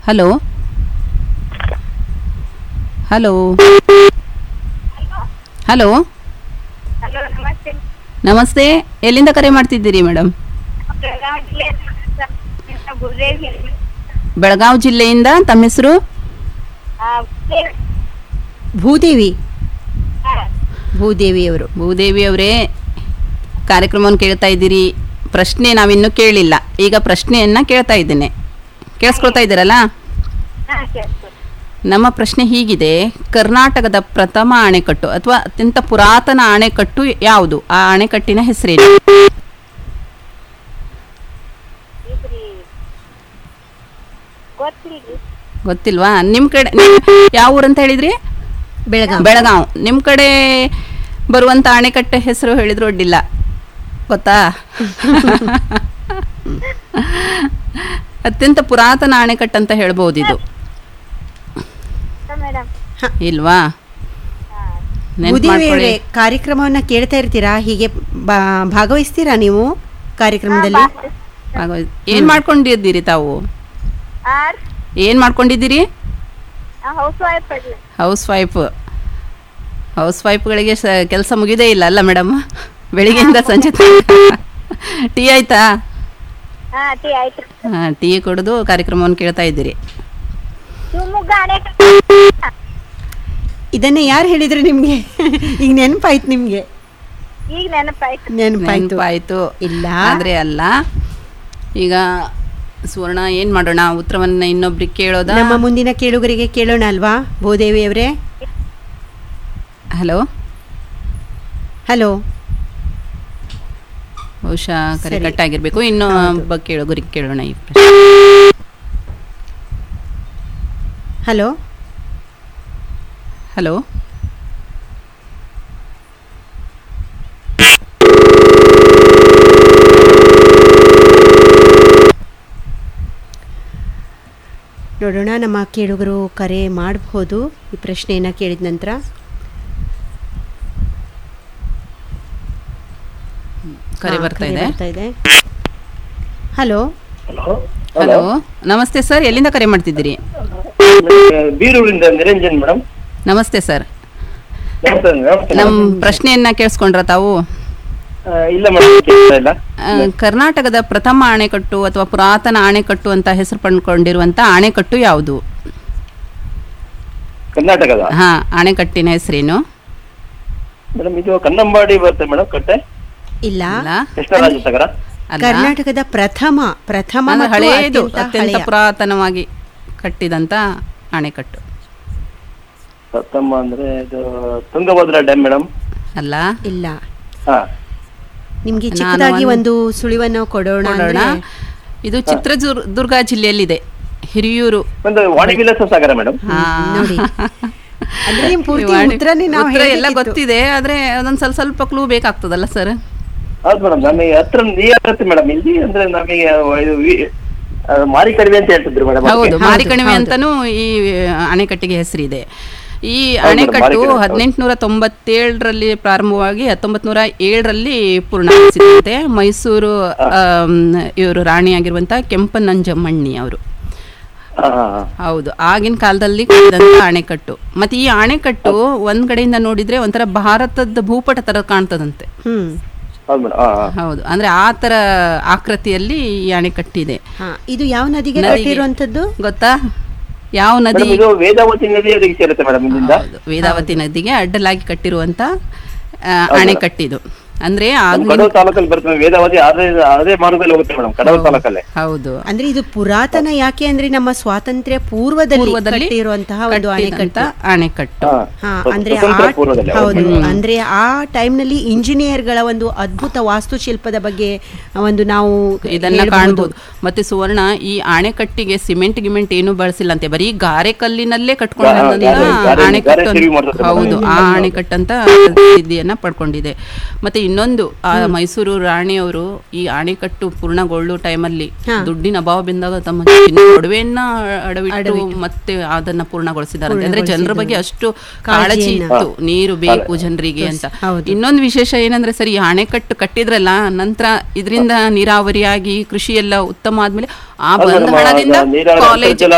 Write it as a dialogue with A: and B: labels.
A: Hello hello hello
B: hello ನಮಸ್ತೆ
A: ನಮಸ್ತೆ ಎಲ್ಲಿಂದ ಕರೆ ಮಾಡ್ತಿದ್ದೀರಿ ಮೇಡಮ್
B: ಬೆಳಗಾವಿ ಜಿಲ್ಲೆ ಗುರುದೇವಿ
A: ಬೆಳಗಾವಿ ಜಿಲ್ಲೆಯಿಂದ ತಮ್ಮ ಹೆಸರು
C: ಭೂದೇವಿ ಭೂದೇವಿಯವರು
A: ಭೂದೇವಿ ಅವರೇ ಕಾರ್ಯಕ್ರಮವನ್ನು ಕೇಳ್ತಾ ಇದ್ದೀರಿ ಪ್ರಶ್ನೆ ನಾವಿನ್ನೂ ಕೇಳಿಲ್ಲ ಈಗ ಪ್ರಶ್ನೆಯನ್ನು ಕೇಳ್ತಾ ಇದ್ದೇನೆ ಕೇಳಿಸ್ಕೊಳ್ತಾ ಇದ್ದೀರಲ್ಲ ನಮ್ಮ ಪ್ರಶ್ನೆ ಹೀಗಿದೆ ಕರ್ನಾಟಕದ ಪ್ರಥಮ ಅಣೆಕಟ್ಟು ಅಥವಾ ಅತ್ಯಂತ ಪುರಾತನ ಅಣೆಕಟ್ಟು ಯಾವುದು ಆ ಅಣೆಕಟ್ಟಿನ ಹೆಸರೇನು
B: ಗೊತ್ತಿಲ್ರಿ
A: ಗೊತ್ತಿಲ್ವಾ ನಿಮ್ಮ ಕಡೆ ನಿಮ್- ಯಾವ ಊರಂತ ಹೇಳಿದ್ರಿ
C: ಬೆಳಗಾವಿ
A: ಬೆಳಗಾವ್ ನಿಮ್ಮ ಕಡೆ ಬರುವಂತ ಅಣೆಕಟ್ಟೆ ಹೆಸರು ಹೇಳಿದ್ರು ಅಡ್ಡಿಲ್ಲ ಗೊತ್ತಾ ಅತ್ಯಂತ ಪುರಾತನ ಅಣೆಕಟ್ಟು ಅಂತ ಹೇಳ್ಬೋದು ಇದು
B: ಮೇಡಮ್
A: ಇಲ್ವಾ ನೆನ್ಪ್
C: ಭೂದೇವಿಯವರೇ
A: ಮಾಡ್ಕೊಳ್ಳಿ.
C: ಕಾರ್ಯಕ್ರಮವನ್ನ ಕೇಳ್ತಾ ಇರ್ತೀರಾ ಹೀಗೆ ಬಾ- ಭಾಗವಹಿಸ್ತೀರಾ ನೀವು ಕಾರ್ಯಕ್ರಮದಲ್ಲಿ
A: ಭಾಗವಹಿಸ್- ಏನ್ ಮಾಡ್ಕೊಂಡಿದ್ದೀರಿ ತಾವು
B: ಆರ್
A: ಏನ್ ಮಾಡ್ಕೊಂಡಿದ್ದೀರಿ
B: ಹೌಸ್ ವೈಫ್ ಅಡ್ಲಿ
A: ಹೌಸ್ ವೈಫ್ ಹೌಸ್ ವೈಫ್ಗಳಿಗೆ ಕೆಲಸ ಮುಗಿದೇ ಇಲ್ಲ ಅಲ್ಲ ಮೇಡಮ್ ಬೆಳಿಗ್ಗೆಯಿಂದ ಸಂಜೆ ಟೀ ಆಯ್ತಾ
B: ಹಾ ಟೀ ಆಯ್ತು
A: ಹಾ, ಟೀ ಕುಡಿದು ಕಾರ್ಯಕ್ರಮವನ್ನು ಕೇಳ್ತಾ ಇದ್ದೀರಿ
B: ಶಿವಮೊಗ್ಗ ಅಣೆಕ
C: ಇದನ್ನ ಯಾರು ಹೇಳಿದ್ರು ನಿಮ್ಗೆ ಈಗ ನೆನಪಾಯ್ತು ನಿಮ್ಗೆ
B: ಈಗ ನೆನಪಾಯ್ತು
C: ನೆನಪಾಯ್ತು
A: ನೆನಪಾಯ್ತು
C: ಇಲ್ಲ
A: ಆದ್ರೆ ಅಲ್ಲ ಈಗ ಸುವರ್ಣ ಏನ್ ಮಾಡೋಣ ಉತ್ತರವನ್ನ ಇನ್ನೊಬ್ರಿಗೆ ಕೇಳೋದಾ
C: ನಮ್ಮ ಮುಂದಿನ ಕೇಳುಗರಿಗೆ ಕೇಳೋಣ ಅಲ್ವಾ ಭೂದೇವಿಯವರೇ
A: ಹಲೋ
C: ಹಲೋ
A: ಬಹುಶಃ ಕರೆ
C: ಸರಿ.
A: ಕಟ್ ಆಗಿರ್ಬೇಕು ಇನ್ನು
C: ಹೌದು.
A: ಒಬ್ಬ ಕೇಳೋಗರಿಗೆ ಕೇಳೋಣ ಈ ಪ್ರಶ್ನೆ.
C: ಹಲೋ
A: ಹಲೋ
C: ನೋಡೋಣ ನಮ್ಮ ಕೇಳುಗರು ಕರೆ ಮಾಡಬಹುದು ಈ ಪ್ರಶ್ನೆಯನ್ನ ಕೇಳಿದ ನಂತರ
A: ಕರೆ
C: ಹಾ,
A: ಬರ್ತಾ ಇದೆ
C: ಬರ್ತಾ ಇದೆ ಹಲೋ
A: ಹಲೋ ನಮಸ್ತೆ ಸರ್ ಎಲ್ಲಿಂದ ಕರೆ ಮಾಡ್ತಿದ್ದೀರಿ
D: ಬೀರೂರಿಂದ ನಿರಂಜನ್ ಮೇಡಮ್
A: ನಮಸ್ತೆ ಸರ್
D: ನಮಸ್ತೆ ನಮಸ್ತೆ
A: ನಮ್ಮ ಪ್ರಶ್ನೆಯನ್ನ ಕೇಳಿಸ್ಕೊಂಡ್ರ ತಾವು
D: ಆ, ಇಲ್ಲ ಮೇಡಮ್ ಕೇಳ್ತಾ ಇಲ್ಲ
A: ಆ, ಕರ್ನಾಟಕದ ಪ್ರಥಮ ಅಣೆಕಟ್ಟು ಅಥವಾ ಪುರಾತನ ಅಣೆಕಟ್ಟು ಅಂತ ಹೆಸರು ಪಡ್ಕೊಂಡಿರುವಂತ ಅಣೆಕಟ್ಟು ಯಾವುದು
D: ಕರ್ನಾಟಕದ
A: ಹಾ ಅಣೆಕಟ್ಟಿನ ಹೆಸರೇನು
D: ಮೇಡಮ್ ಇದು ಕನ್ನಂಬಾಡಿ ಬರುತ್ತೆ ಮೇಡಮ್ ಕಟ್ಟೆ
C: ಇಲ್ಲ
A: ಅಲ್ಲ
D: ಕೃಷ್ಣರಾಜ ಸಾಗರ
A: ಅಲ್ಲ
C: ಕರ್ನಾಟಕದ ಪ್ರಥಮ ಪ್ರಥಮ
A: ಅಂದ್ರೆ
C: ಮತ್ತು
A: ಹಳೆಯದು
C: ಅತ್ಯಂತ
A: ಅತ್ಯಂತ
C: ಹಳೆಯ.
A: ಪುರಾತನವಾಗಿ ಕಟ್ಟಿದಂತ ಅಣೆಕಟ್ಟು
D: ಪ್ರಥಮ ಅಂದ್ರೆ ಇದು ತುಂಗಭದ್ರಾ ಡ್ಯಾಮ್ ಮೇಡಮ್
A: ಅಲ್ಲ
C: ಇಲ್ಲ
D: ಹಾ
C: ನಿಮ್ಗೆ
A: ನಾನು
C: ಚಿಕ್ಕದಾಗಿ
A: ಒಂದು-
C: ಒಂದು ಸುಳಿವನ್ನು ಕೊಡೋಣ
A: ನೋಡೋಣ
C: ಅಂದ್ರೆ
A: ಇದು ಚಿತ್ರದುರ್ಗ ಜಿಲ್ಲೆಯಲ್ಲಿದೆ ಹಿರಿಯೂರು
D: ಒಂದು ವಾಣಿವಿಲಾಸ ಸಾಗರ ಮೇಡಮ್
A: ಹಾ.
C: ನೋಡಿ ಅಂದ್ರೆ ನಿಮ್ ಪೂರ್ತಿ
A: ವಾಣಿ-
C: ಉತ್ತರನೇ ನಾವು
A: ಉತ್ತರ ಎಲ್ಲ
C: ಹೇಳ್ಬೇಕಿತ್ತು.
A: ಗೊತ್ತಿದೆ ಆದ್ರೆ ಅದೊಂದ್ ಸ್ವಲ್ಪ ಸ್ವಲ್ಪ ಕ್ಲೂ ಬೇಕಾಗ್ತದಲ್ಲ ಸರ್
D: ಹೌದು ಮೇಡಮ್ ನಮಗೆ ಹತ್ರ ನೀರುತ್ತೆ ಮೇಡಮ್ ಇಲ್ಲಿ ಅಂದ್ರೆ ನಮಗೆ ಇದು ವಿ- ಆ, ಮಾರಿ ಕಡಿಮೆ ಅಂತ ಹೇಳ್ತಿದ್ರು ಮೇಡಮ್
A: ಹೌದು
C: ಹೌದು,
A: ಮಾರಿಕಣಿವೆ
C: ಹೌದು.
A: ಅಂತಾನೂ ಈ ಅಣೆಕಟ್ಟಿಗೆ ಹೆಸರಿದೆ ಈ
D: ಹೌದು,
A: ಅಣೆಕಟ್ಟು
D: ಮಾರಿಕಣಿವೆ, ಹೌದು.
A: ಹದಿನೆಂಟುನೂರ ತೊಂಬತ್ತೇಳರಲ್ಲಿ ಪ್ರಾರಂಭವಾಗಿ ಹತ್ತೊಂಬತ್ ನೂರ ಏಳರಲ್ಲಿ ಪೂರ್ಣಗೊಳಿಸಿದಂತೆ ಮೈಸೂರು ಇವರು ರಾಣಿಯಾಗಿರುವಂತ ಕೆಂಪನಂಜಮ್ಮಣ್ಣಿ ಅವರು
D: ಹಾ ಹಾ ಹಾ
A: ಹೌದು ಆಗಿನ ಕಾಲದಲ್ಲಿ ಕಟ್ಟಿದಂತ ಅಣೆಕಟ್ಟು ಮತ್ತೆ ಈ ಅಣೆಕಟ್ಟು ಒಂದ್ ಕಡೆಯಿಂದ ನೋಡಿದ್ರೆ ಒಂಥರ ಭಾರತದ ಭೂಪಟ ತರ ಕಾಣ್ತದಂತೆ
C: ಹ್ಮ್
D: ಹೌದು ಮೇಡಮ್ ಹಾ ಹಾ
A: ಹೌದು ಅಂದ್ರೆ ಆ ತರ ಆಕೃತಿಯಲ್ಲಿ ಈ ಅಣೆಕಟ್ಟಿದೆ
C: ಹಾ ಇದು ಯಾವ ನದಿಗೆ
A: ನದಿಗೆ.
C: ಕಟ್ಟಿರುವಂತದ್ದು
A: ಗೊತ್ತಾ ಯಾವ ನದಿ
D: ಮೇಡಮ್ ಇದು ವೇದಾವತಿ ನದಿ ಅದಕ್ಕೆ ಸೇರುತ್ತೆ ಮೇಡಮ್ ಇಲ್ಲಿಂದ
A: ಹೌದು, ವೇದಾವತಿ ನದಿಗೆ ಅಡ್ಡಲಾಗಿ ಕಟ್ಟಿರುವಂತ ಆ,
D: ಹೌದು.
A: ಅಣೆಕಟ್ಟಿದು ಅಂದ್ರೆ
D: ನಮ್ಮ
A: ಆಗಿನ
D: ಕಡೂರು ತಾಲೂಕಲ್ಲಿ ಬರ್ತದೆ ವೇದಾವತಿ ಅದೇ ಅದೇ ಮಾರ್ಗದಲ್ಲಿ ಹೋಗುತ್ತೆ ಮೇಡಮ್ ಕಡೂರು ತಾಲೂಕಲ್ಲೇ
A: ಹೌದು
C: ಅಂದ್ರೆ ಇದು ಪುರಾತನ ಯಾಕೆ ಅಂದ್ರೆ ನಮ್ಮ ಸ್ವಾತಂತ್ರ್ಯ ಪೂರ್ವದಲ್ಲಿ
A: ಪೂರ್ವದಲ್ಲಿ
C: ಕಟ್ಟಿರುವಂತಹ ಒಂದು
A: ಕಟ್ಟಿದಂತ
C: ಅಣೆಕಟ್ಟು
A: ಅಣೆಕಟ್ಟು
D: ಹಾ
C: ಹಾ
D: ಸ್ವ-
C: ಅಂದ್ರೆ
D: ಸ್ವತಂತ್ರ
C: ಆ
D: ಪೂರ್ವದಲ್ಲಿ
C: ಹೌದು
D: ಹೌದು.
C: ಅಂದ್ರೆ ಆ ಟೈಮ್ ನಲ್ಲಿ ಇಂಜಿನಿಯರ್ಗಳ ಒಂದು ಅದ್ಭುತ ವಾಸ್ತುಶಿಲ್ಪದ ಬಗ್ಗೆ ಒಂದು ನಾವು
A: ಇದನ್ನ
C: ಹೇಳ್ಬಹುದು.
A: ಕಾಣ್ಬೋದು ಮತ್ತೆ ಸುವರ್ಣ ಈ ಅಣೆಕಟ್ಟಿಗೆ ಸಿಮೆಂಟ್ ಗಿಮೆಂಟ್ ಏನು ಬಳಸಿಲ್ಲ ಅಂತೆ ಬರೀ ಗಾರೆ ಕಲ್ಲಿನಲ್ಲೇ ಕಟ್ಕೊಂಡಂತ
D: ಗಾರೆ- ಗಾರೆ-
A: ಅಣೆಕಟ್ಟು
D: ಗಾರೆ ಸೇವೆ ಮಾಡ್ತಾರೆ
A: ಹೌದು
D: ಮೇಡಮ್.
A: ಆ ಅಣೆಕಟ್ಟಂತ ಸಿದ್ಧಿಯನ್ನ ಪಡ್ಕೊಂಡಿದೆ ಮತ್ತೆ ಇನ್ನೊಂದು ಆ ಮೈಸೂರು ರಾಣಿಯವರು ಈ ಅಣೆಕಟ್ಟು ಪೂರ್ಣಗೊಳ್ಳು ಟೈಮಲ್ಲಿ
C: ಹಾ.
A: ದುಡ್ಡಿನ ಅಭಾವ ಬಂದಾಗ ತಮ್ಮ ಚಿನ್ನ ಒಡವೆಯನ್ನ ಅಡವಿಟ್ಟು ಮತ್ತೆ ಅದನ್ನ ಪೂರ್ಣಗೊಳಿಸಿದಾರಂತೆ ಅಂದ್ರೆ ಜನರ ಬಗ್ಗೆ ಅಷ್ಟು ಕಾಳಜಿ
C: ಕಾಳಜಿಯನ್ನ.
A: ಇತ್ತು ನೀರು ಬೇಕು ಜನರಿಗೆ ಅಂತ
C: ಹೌದು.
A: ಇನ್ನೊಂದು ವಿಶೇಷ ಏನಂದ್ರೆ ಸರಿ ಈ ಅಣೆಕಟ್ಟು ಕಟ್ಟಿದ್ರಲ್ಲ ನಂತರ ಇದರಿಂದ ನೀರಾವರಿಯಾಗಿ ಕೃಷಿ ಎಲ್ಲ ಉತ್ತಮ ಆದ್ಮೇಲೆ ಆ
D: ಹೌದು
A: ಬಂದ
D: ಮೇಡಮ್,
A: ಹಣದಿಂದ
D: ನೀರಾವರಿ
A: ಕಾಲೇಜ್
D: ಅಂತರ್ಜಲ